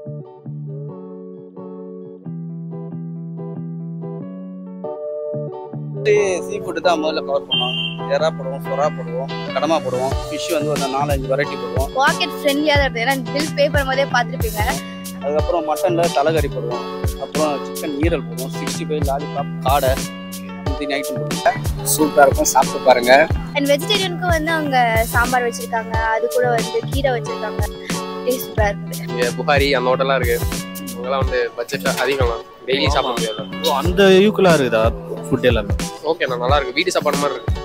சீ food தான் முதல்ல cover பண்ணுவோம் எறா போடுவோம் சொரா போடுவோம் கடமா போடுவோம் ஃபிஷ் வந்து ஒரு நாலஞ்சு வெரைட்டி போடுவோம் பாக்கெட் ஃப்ரெண்ட்லியாக தான் இருக்குது ஏன்னா பில் பேப்பர் போதே பார்த்துருப்பீங்க அதுக்கப்புறம் மட்டனில் தலைகறி போடுவோம் அப்புறம் சிக்கன் ஈரல் போடுவோம் சிக்ஸ்டி ஃபைவ் லாலிபாப் காடை இப்படி ஐட்டம் போடுவோம் சூப்பரா இருக்கும் சாப்பிட்டு பாருங்க அண்ட் வெஜிடேரியனுக்கும் வந்து அவங்க சாம்பார் வச்சிருக்காங்க அது கூட வந்து கீரை வச்சிருக்காங்க டேஸ்ட் சூப்பராக இருக்குது இங்க புகாரி அந்த ஹோட்டல்லாம் இருக்கு அங்கெல்லாம் வந்து பட்ஜெட் அதிகம் டெய்லி சாப்பிட முடியாது ஓ, அந்த யூக்குலா இருக்குதா ஃபுட் எல்லாமே ஓகேண்ணா நல்லா இருக்கு வீட்டு சாப்பாடு மாதிரி இருக்கு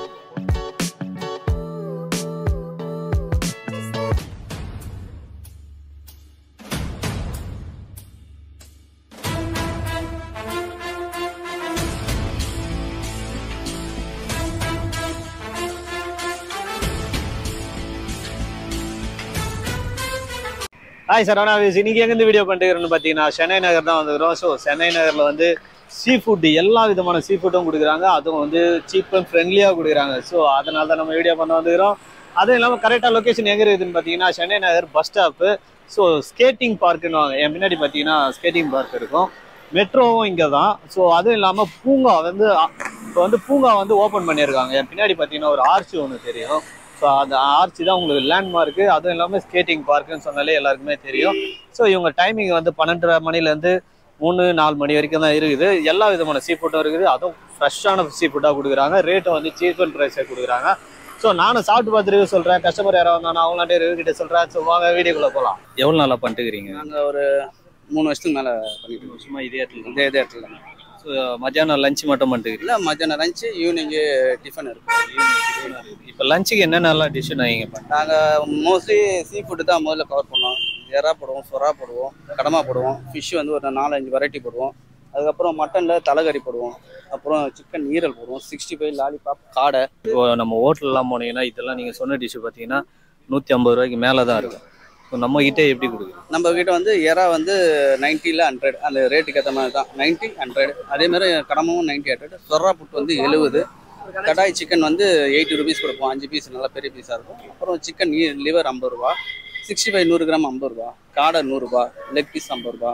ஹாய் சரவணா வீஸ் இன்னைக்கு எங்கேருந்து வீடியோ பண்ணிட்டுக்கிறோன்னு பார்த்தீங்கன்னா சென்னை நகர் தான் வந்துக்கிறோம் ஸோ சென்னை நகரில் வந்து சீ ஃபுட் எல்லா விதமான சீ ஃபுட்டும் கொடுக்குறாங்க அதுவும் வந்து சீப் அண்ட் ஃப்ரெண்ட்லியாக கொடுக்குறாங்க ஸோ அதனால தான் நம்ம வீடியோ பண்ண வந்துக்கிறோம் அதுவும் இல்லாமல் கரெக்டாக லொக்கேஷன் எங்கே இருக்குதுன்னு பார்த்தீங்கன்னா Chennai Nagar bus stop so skating பார்க்குன்னு என் பின்னாடி பார்த்தீங்கன்னா ஸ்கேட்டிங் பார்க் இருக்கும் மெட்ரோவும் இங்கே தான் ஸோ அதுவும் இல்லாமல் பூங்கா வந்து இப்போ வந்து பூங்கா வந்து ஓப்பன் பண்ணியிருக்காங்க என் பின்னாடி பார்த்தீங்கன்னா ஒரு ஆர்ச்சி ஒன்று தெரியும் ஸோ அந்த ஆர்ச்சி தான் உங்களுக்கு லேண்ட்மார்க்கு அதுவும் இல்லாமல் ஸ்கேட்டிங் பார்க்குன்னு சொன்னாலே எல்லாருக்குமே தெரியும் ஸோ இவங்க டைமிங் வந்து பன்னெண்டரை மணிலேருந்து மூணு நாலு மணி வரைக்கும் தான் இருக்குது எல்லா விதமான சீ ஃபுட்டும் இருக்குது அதுவும் ஃப்ரெஷ்ஷான சீ ஃபுட்டாக கொடுக்குறாங்க ரேட்டும் வந்து சீப் அண்ட் ப்ரைஸாக கொடுக்குறாங்க ஸோ நானும் சாப்பிட்டு பார்த்து ரிவ்யூ சொல்கிறேன் கஸ்டமர் யாராவது வந்தாலும் அவங்களாட்டே ரிவ்யூ கிட்ட சொல்கிறேன் ஸோ வாங்க வீடியோக்குள்ளே போகலாம் எவ்வளோ நாளாக பண்ணிட்டுக்கிறீங்க நாங்கள் ஒரு மூணு வருஷத்துக்கு மேலே பண்ணிட்டு இருக்கோம் சும்மா இதே இடத்துல இதே இதே இடத்துல ஸோ மத்தியானம் லஞ்ச் மட்டும் பண்ணிட்டுக்கிறீங்க இல்லை மத்தியானம் லஞ்சு ஈவினிங்கு டிஃபன் இருக்கும் இப்போ லஞ்சுக்கு என்னென்னலாம் டிஷ்ஷு நீங்கள் நாங்கள் மோஸ்ட்லி சீ ஃபுட்டு தான் முதல்ல கவர் பண்ணுவோம் எறா போடுவோம் சொரா போடுவோம் கடமா போடுவோம் ஃபிஷ் வந்து ஒரு நாலஞ்சு வெரைட்டி போடுவோம் அதுக்கப்புறம் மட்டனில் தலைகறி போடுவோம் அப்புறம் சிக்கன் ஈரல் போடுவோம் சிக்ஸ்டி ஃபைவ் லாலிபாப் காடை இப்போ நம்ம ஹோட்டல்லாம் போனீங்கன்னா இதெல்லாம் நீங்கள் சொன்ன டிஷ்ஷு பார்த்தீங்கன்னா நூற்றி ஐம்பது ரூபாய்க்கு மேலே தான் இருக்கும் ஸோ நம்ம கிட்டே எப்படி கொடுக்குறீங்க நம்ம கிட்ட வந்து எறா வந்து நைன்ட்டியில் ஹண்ட்ரட் அந்த ரேட்டுக்கு ஏற்ற மாதிரி தான் நைன்ட்டி ஹண்ட்ரட் அதே மாதிரி கடமும் நைன்ட்டி ஹண்ட்ரட் சொரா புட்டு வந்து எழுபது கடாய் சிக்கன் வந்து எயிட்டி ருபீஸ் கொடுப்போம் அஞ்சு பீஸ் நல்லா பெரிய பீஸாக இருக்கும் அப்புறம் சிக்கன் லிவர் ஐம்பது ரூபா சிக்ஸ்டி ஃபைவ் நூறு கிராம் ஐம்பது ரூபா காடை நூறுரூபா லெக் பீஸ் ஐம்பது ரூபா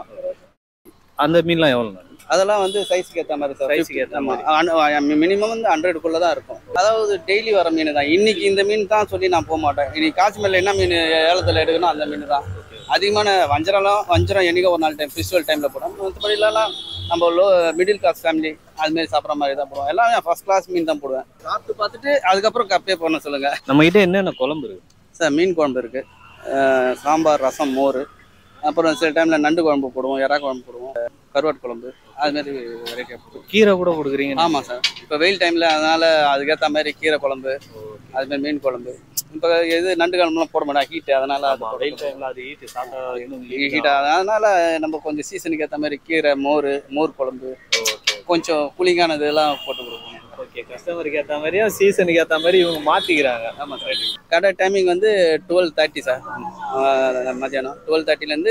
அந்த மீன்லாம் எவ்வளோ அதெல்லாம் வந்து சைஸுக்கு ஏற்ற மாதிரி சார் Size க்கு ஏத்த மாதிரி. மினிமம் வந்து ஹண்ட்ரடுக்குள்ளே தான் இருக்கும் அதாவது டெய்லி வர மீன் தான் இன்னைக்கு இந்த மீன் தான் சொல்லி நான் போக மாட்டேன் இன்னைக்கு காஷ்மீரில் என்ன மீன் ஏலத்தில் எடுக்கணும் அந்த மீன் தான் அதிகமான வஞ்சரம்லாம் வஞ்சரம் என்னைக்கோ ஒரு நாள் டைம் ஃபெஸ்டிவல் டைமில் போடும் மற்றபடிலாம் நம்ம லோ மிடில் கிளாஸ் ஃபேமிலி அதுமாரி சாப்பிட்ற மாதிரி தான் போடுவோம் எல்லாமே ஃபர்ஸ்ட் கிளாஸ் மீன் தான் போடுவேன் சாப்பிட்டு பார்த்துட்டு அதுக்கப்புறம் கப்பே பண்ண சொல்லுங்கள் நம்ம கிட்ட என்னென்ன குழம்பு இருக்கு சார் மீன் குழம்பு இருக்குது சாம்பார் ரசம் மோர் அப்புறம் சில டைமில் நண்டு குழம்பு போடுவோம் எறா குழம்பு போடுவோம் கருவாட்டு குழம்பு அது மாதிரி வெரைட்டியாக போடுவோம் கீரை கூட கொடுக்குறீங்க ஆமாம் சார் இப்போ வெயில் டைமில் அதனால் அதுக்கேற்ற மாதிரி கீரை குழம்பு அது மாதிரி மீன் குழம்பு இப்போ இது நண்டு குழம்புலாம் போட மாட்டோம் ஹீட்டு அதனால் ஆமா, வெயில் டைம்ல அது ஈட்டு சாப்பிட்டா இன்னும் ஹீட் அதனால் நம்ம கொஞ்சம் சீசனுக்கு ஏற்ற மாதிரி கீரை மோர் மோர் குழம்பு கொஞ்சம் கூலிங்கானது எல்லாம் போட்டு கொடுப்போம் ஓகே கஸ்டமருக்கு ஏற்ற மாதிரியா சீசனுக்கு ஏற்ற மாதிரி இவங்க மாத்திக்கிறாங்க ஆமாம் சார் கடை டைமிங் வந்து டுவெல் தேர்ட்டி சார் மத்தியானம் டுவெல் தேர்ட்டிலேருந்து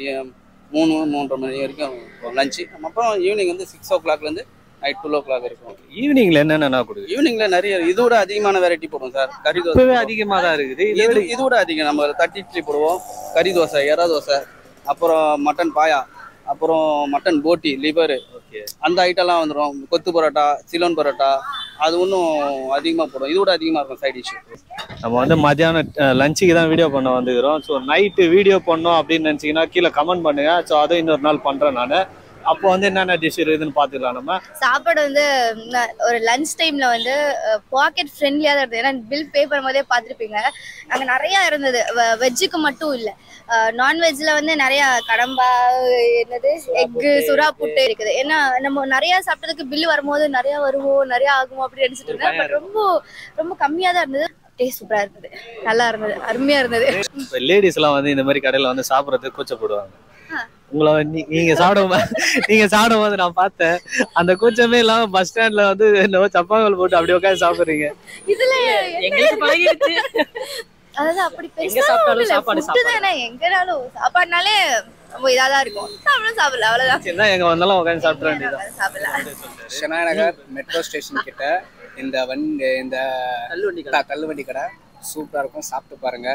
மூணு மூன்றரை மணி வரைக்கும் லஞ்சு அப்புறம் ஈவினிங் வந்து சிக்ஸ் ஓ கிளாக்லேருந்து நைட் டுவெல் ஓ கிளாக் இருக்கும் ஈவினிங்ல என்னென்ன கொடுக்குது ஈவினிங்கில் நிறைய இதோட அதிகமான வெரைட்டி போடுவோம் சார் கறி தோசை இப்பவே அதிகமா தான் இருக்குது இதை இது விட இதோட அதிகம் நம்ம தட்டி இட்லி போடுவோம் கறி தோசை எறா தோசை அப்புறம் மட்டன் பாயா அப்புறம் மட்டன் போட்டி லிவரு ஓகே அந்த ஐட்டம்லாம் வந்துடும் கொத்து பரோட்டா சிலோன் பரோட்டா அது இன்னும் அதிகமாக போடும் இதோட அதிகமாக இருக்கும் சைட் டிஷ் நம்ம வந்து மத்தியானம் லஞ்சுக்கு தான் வீடியோ பண்ண வந்துக்கிறோம் ஸோ நைட்டு வீடியோ பண்ணோம் அப்படின்னு நினச்சிங்கன்னா கீழே கமெண்ட் பண்ணுங்க ஸோ அதுவும் இன்னொரு நாள் பண்ணுறேன் நான் அப்போ வந்து என்னென்ன டிஷ் இருக்குதுன்னு பார்த்துக்கலாம் நம்ம சாப்பாடு வந்து ந- ஒரு லஞ்ச் டைம்ல வந்து பாக்கெட் ஃப்ரெண்ட்லியாக தான் இருந்தது ஏன்னா பில் பேப்பர் போதே பார்த்துருப்பீங்க அங்கே நிறையா இருந்தது வெஜ்ஜுக்கு மட்டும் இல்லை நான்வெஜ்ல வந்து நிறைய கடம்பா என்னது எக்கு சுறா புட்டு இருக்குது ஏன்னா நம்ம நிறைய சாப்பிட்டதுக்கு பில் வரும்போது நிறைய வருமோ நிறைய ஆகுமோ அப்படின்னு நினைச்சிட்டு இருந்தேன் பட் ரொம்ப ரொம்ப கம்மியாக தான் இருந்தது டேஸ்ட் சூப்பராக இருந்தது நல்லா இருந்தது அருமையாக இருந்தது இப்போ லேடிஸ்லாம் வந்து இந்த மாதிரி கடையில் வந்து சாப்பிட்றதுக்கு கூச்சப்படுவாங்க ஆ. உங்களை நீ- நீங்க சாப்பிடும் போது- நீங்க சாப்பிடும் போது நான் பார்த்தேன் அந்த கூச்சமே இல்லாம பஸ் ஸ்டாண்ட்ல வந்து என்னவோ சப்பாங்கள் போட்டு அப்படி உட்காந்து சாப்பிடுறீங்க இதுல எங்களுக்கு பழகிடுச்சு அதாவது அப்படி எங்க பெருசா சாப்பிட்டாலும் இல்ல. சாப்பாடு food தானே எங்கனாலும் சாப்பாடுனாலே ரொம்ப இதாக தான் இருக்கும் சாப்பிடலாம் சாப்பிடலாம் அவ்வளோதான் என்ன எங்க வந்தாலும் உட்காந்து சாப்பிட வேண்டியதான் சாப்பிடலாம் ஷெனா நகர் மெட்ரோ ஸ்டேஷன் கிட்ட இந்த வண்டி இந்த தள்ளுவண்டி கடை த- தள்ளுவண்டி கடை சூப்பரா இருக்கும் சாப்பிட்டு பாருங்க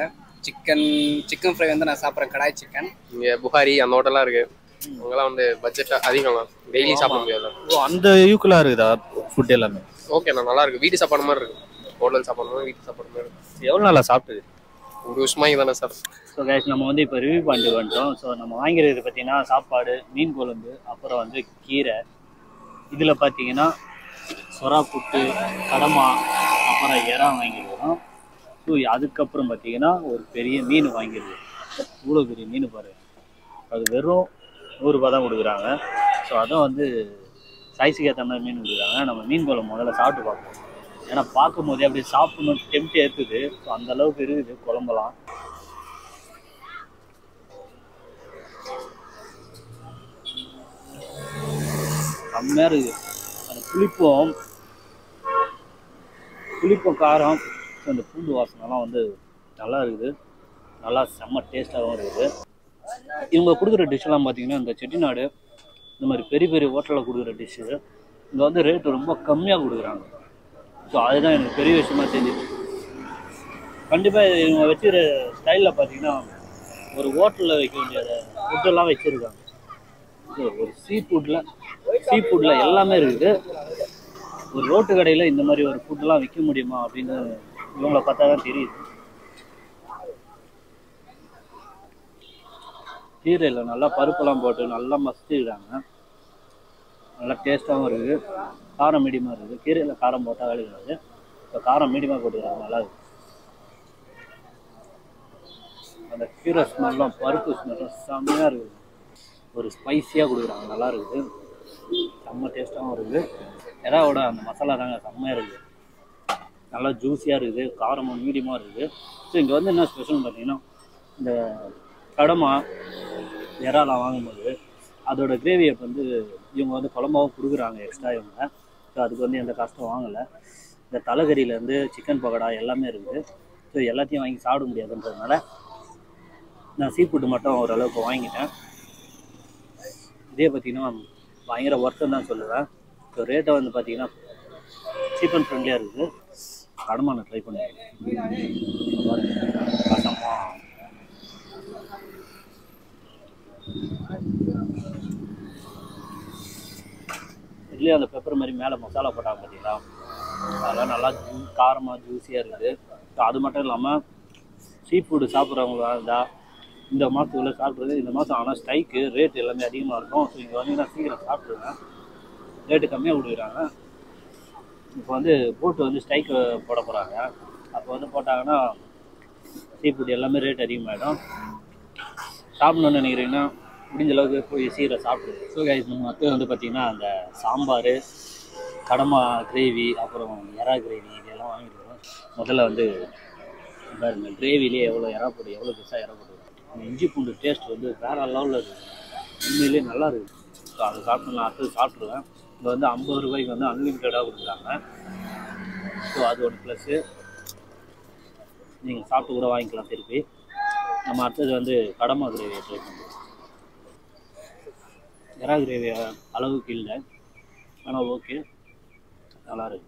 சிக்கன் சிக்கன் ஃப்ரை வந்து நான் சாப்பிட்றேன் கடாய் சிக்கன் இங்கே புகாரி அந்த ஹோட்டல்லாம் இருக்கு அங்கெல்லாம் வந்து பட்ஜெட் அதிகம்லாம் டெய்லி சாப்பிட முடியாது ஓ அந்த யூக்குலாம் இருக்குதா ஃபுட் எல்லாமே ஓகேண்ணா நல்லா இருக்கு வீட்டு சாப்பாடு மாதிரி இருக்கு ஹோட்டல் சாப்பாடு மாதிரி வீட்டு சாப்பாடு மாதிரி இருக்கு எவ்வளோ நாளாக சாப்பிட்டது ஒரு வருஷமா இங்கே தானே சார் ஸோ கைஸ் நம்ம வந்து இப்போ ரிவ்யூ பண்ணிட்டு வந்துட்டோம் ஸோ நம்ம வாங்கிறது பார்த்தீங்கன்னா சாப்பாடு மீன் குழம்பு அப்புறம் வந்து கீரை இதில் பார்த்தீங்கன்னா சொரா புட்டு கடமா அப்புறம் இறா வாங்கியிருக்கிறோம் ஸோ அதுக்கப்புறம் பார்த்தீங்கன்னா ஒரு பெரிய மீன் வாங்கியிருக்கோம் இவ்வளோ பெரிய மீன் பாருங்க அது வெறும் நூறுரூபா தான் கொடுக்குறாங்க ஸோ அதான் வந்து சைஸுக்கு ஏற்ற மாதிரி மீன் கொடுக்குறாங்க நம்ம மீன் குழம்பு முதல்ல சாப்பிட்டு பார்ப்போம் ஏன்னா பார்க்கும் போதே அப்படியே சாப்பிடணும் டெம்ட் ஏற்றுது ஸோ அந்த அளவுக்கு இருக்குது குழம்பெல்லாம் செம்மையாக இருக்குது அந்த புளிப்பும் புளிப்பும் காரம் ஸோ அந்த பூண்டு வாசனைலாம் வந்து நல்லா இருக்குது நல்லா செம்ம டேஸ்ட்டாகவும் இருக்குது இவங்க கொடுக்குற டிஷ்ஷெல்லாம் பார்த்தீங்கன்னா இந்த செட்டிநாடு இந்த மாதிரி பெரிய பெரிய ஹோட்டலில் கொடுக்குற டிஷ்ஷு இங்கே வந்து ரேட்டு ரொம்ப கம்மியாக கொடுக்குறாங்க ஸோ அதுதான் எனக்கு பெரிய விஷயமா தெரிஞ்சுது கண்டிப்பாக இவங்க வச்சுக்கிற ஸ்டைலில் பார்த்தீங்கன்னா ஒரு ஹோட்டலில் வைக்க வேண்டிய ஃபுட்டெல்லாம் வச்சுருக்காங்க ஸோ ஒரு சீ ஃபுட்டில் சீ ஃபுட்டில் எல்லாமே இருக்குது ஒரு ரோட்டு கடையில் இந்த மாதிரி ஒரு ஃபுட்டெல்லாம் விற்க முடியுமா அப்படின்னு இவங்கள பார்த்தா தான் தெரியுது கீரையில் நல்லா பருப்பெல்லாம் போட்டு நல்லா மசிச்சுக்கிறாங்க நல்லா டேஸ்ட்டாகவும் இருக்குது காரம் மீடியமாக இருக்குது கீரையில் காரம் போட்டால் வேலைக்காது இப்போ காரம் மீடியமாக போட்டுக்கிறாங்க நல்லா இருக்கு அந்த கீரை ஸ்மெல்லும் பருப்பு ஸ்மெல்லும் செம்மையாக இருக்குது ஒரு ஸ்பைஸியாக கொடுக்குறாங்க நல்லா இருக்குது செம்ம டேஸ்ட்டாகவும் இருக்குது எறாவோட அந்த மசாலா தாங்க செம்மையாக இருக்குது நல்லா ஜூஸியாக இருக்குது காரமும் மீடியமாக இருக்குது ஸோ இங்கே வந்து என்ன ஸ்பெஷல்னு பார்த்தீங்கன்னா இந்த கடமா இறாலாம் வாங்கும்போது அதோட கிரேவியை வந்து இவங்க வந்து குழம்பாவும் கொடுக்குறாங்க எக்ஸ்ட்ரா இவங்க ஸோ அதுக்கு வந்து எந்த கஷ்டம் வாங்கலை இந்த தலைகறியிலேருந்து சிக்கன் பக்கோடா எல்லாமே இருக்குது ஸோ எல்லாத்தையும் வாங்கி சாப்பிட முடியாதுன்றதுனால நான் சீ ஃபுட்டு மட்டும் ஓரளவுக்கு வாங்கிட்டேன் இதே பார்த்தீங்கன்னா பயங்கர ஒர்க்குன்னு தான் சொல்லுவேன் ஸோ ரேட்டை வந்து பார்த்தீங்கன்னா சீப் அண்ட் ஃப்ரெண்ட்லியாக இருக்குது கடமா நான் ட்ரை பண்ணுவேன் கஷ்டமா இதுலேயே அந்த பெப்பர் மாதிரி மேலே மசாலா போட்டாங்க பார்த்தீங்களா அதெல்லாம் நல்லா ஜூ காரமாக ஜூஸியாக இருக்குது ஸோ அது மட்டும் இல்லாமல் சீ ஃபுட்டு சாப்பிட்றவங்களா இருந்தால் இந்த மாதத்துக்குள்ளே சாப்பிட்றது இந்த மாதம் ஆனால் ஸ்ட்ரைக்கு ரேட் எல்லாமே அதிகமாக இருக்கும் ஸோ இங்கே வந்தீங்கன்னா சீக்கிரம் சாப்பிட்ருங்க ரேட்டு கம்மியாக கொடுக்குறாங்க இப்போ வந்து போட்டு வந்து ஸ்ட்ரைக் போட போகிறாங்க அப்போ வந்து போட்டாங்கன்னா சீ ஃபுட் எல்லாமே ரேட் அதிகமாகிடும் சாப்பிடணும்னு நினைக்கிறீங்கன்னா முடிஞ்ச அளவுக்கு போய் சீரை சாப்பிடுங்க ஸோ கைஸ் நம்ம அடுத்து வந்து பார்த்திங்கன்னா அந்த சாம்பார் கடமா கிரேவி அப்புறம் எறா கிரேவி இதெல்லாம் வாங்கிருக்கோம் முதல்ல வந்து பாருங்க கிரேவிலே எவ்வளோ எறா போடு எவ்வளோ பெருசாக எறா போடு அந்த இஞ்சி பூண்டு டேஸ்ட் வந்து வேற லெவலில் இருக்குது உண்மையிலேயே நல்லா இருக்குது ஸோ அதை சாப்பிட்டு நான் அடுத்தது சாப்பிட்ருவேன் இங்கே வந்து ஐம்பது ரூபாய்க்கு வந்து அன்லிமிட்டடாக கொடுக்குறாங்க ஸோ அது ஒரு ப்ளஸ்ஸு நீங்கள் சாப்பிட்டு கூட வாங்கிக்கலாம் திருப்பி நம்ம அடுத்தது வந்து கடமா கிரேவியை ட்ரை பண்ணுறோம் எறா கிரேவி அளவுக்கு இல்லை ஆனால் ஓகே நல்லா இருக்கு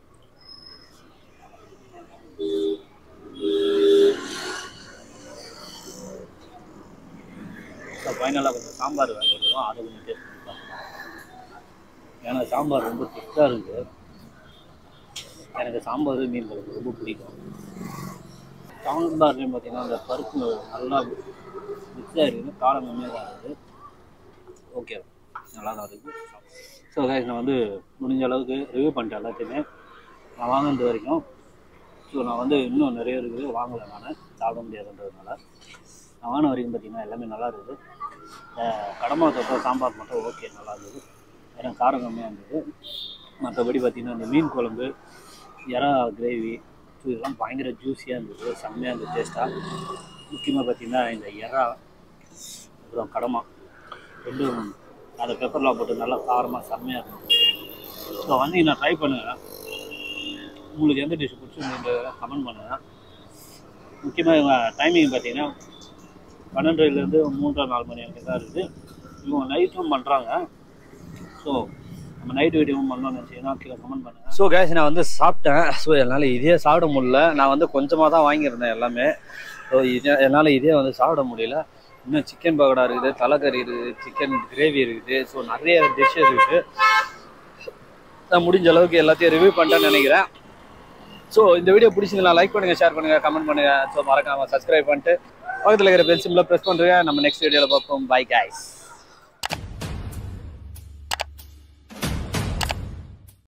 ஸோ ஃபைனலாக கொஞ்சம் சாம்பார் வாங்கிடுவோம் அதை கொஞ்சம் டேஸ்ட் பண்ணி பார்க்கலாம் ஏன்னா சாம்பார் ரொம்ப திக்காக இருக்குது எனக்கு சாம்பார் மீன் குழம்பு ரொம்ப பிடிக்கும் சாம்பார்லேயும் பார்த்தீங்கன்னா அந்த பருப்பு நல்லா மிக்ஸ் ஆகிருக்குது காரம் கம்மியாக தான் இருக்குது ஓகே நல்லா தான் இருக்குது ஸோ கைஸ் நான் வந்து முடிஞ்ச அளவுக்கு ரிவ்யூ பண்ணிட்டேன் எல்லாத்தையுமே நான் வாங்கினது வரைக்கும் ஸோ நான் வந்து இன்னும் நிறைய இருக்குது வாங்கலை நான் சாப்பிட முடியாதுன்றதுனால நான் வாங்கின வரைக்கும் பார்த்தீங்கன்னா எல்லாமே நல்லா இருக்குது அஹ் கடமா தொட்டை சாம்பார் மட்டும் ஓகே நல்லா இருந்தது ஏன்னா காரம் கம்மியாக இருந்தது மற்றபடி பார்த்தீங்கன்னா இந்த மீன் குழம்பு எறா கிரேவி ஸோ இதெல்லாம் பயங்கர ஜூஸியாக இருந்தது செம்மையாக இருந்தது டேஸ்ட்டாக முக்கியமாக பார்த்தீங்கன்னா இந்த எறா அப்புறம் கடமா ரெண்டும் அந்த பெப்பர்லாம் போட்டு நல்லா காரமாக செம்மையாக இருந்தது ஸோ வந்து நான் ட்ரை பண்ணுங்கள் உங்களுக்கு எந்த டிஷ் பிடிச்சிருந்து கமெண்ட் பண்ணுங்கள் முக்கியமாக இவங்க டைமிங் பார்த்தீங்கன்னா பன்னெண்டுலேருந்து மூன்றரை நாலு மணி வரைக்கும் தான் இருக்குது இவங்க நைட்டும் பண்ணுறாங்க ஸோ நம்ம நைட் வீடியோவும் பண்ணோம்னு நினச்சிங்கன்னா கீழே கமெண்ட் பண்ணுங்கள் ஸோ கேஸ் நான் வந்து சாப்பிட்டேன் ஸோ என்னால் இதே சாப்பிட முடியல நான் வந்து கொஞ்சமாக தான் வாங்கியிருந்தேன் எல்லாமே ஸோ இது என்னால் இதே வந்து சாப்பிட முடியல இன்னும் சிக்கன் பகோடா இருக்குது தலைக்கறி இருக்குது சிக்கன் கிரேவி இருக்குது ஸோ நிறைய டிஷ் இருக்குது நான் முடிஞ்ச அளவுக்கு எல்லாத்தையும் ரிவ்யூ பண்ணிட்டேன்னு நினைக்கிறேன் ஸோ இந்த வீடியோ பிடிச்சிருந்தா லைக் பண்ணுங்கள் ஷேர் பண்ணுங்கள் கமெண்ட் பண்ணுங்கள் ஸோ மறக்காமல் சப்ஸ்கிரைப் பண்ணிட்டு பக்கத்தில் இருக்கிற பெல் சிம்பிளை ப்ரெஸ் பண்ணுறேன் நம்ம நெக்ஸ்ட் வீடியோவில் பார்ப்போம் பை guys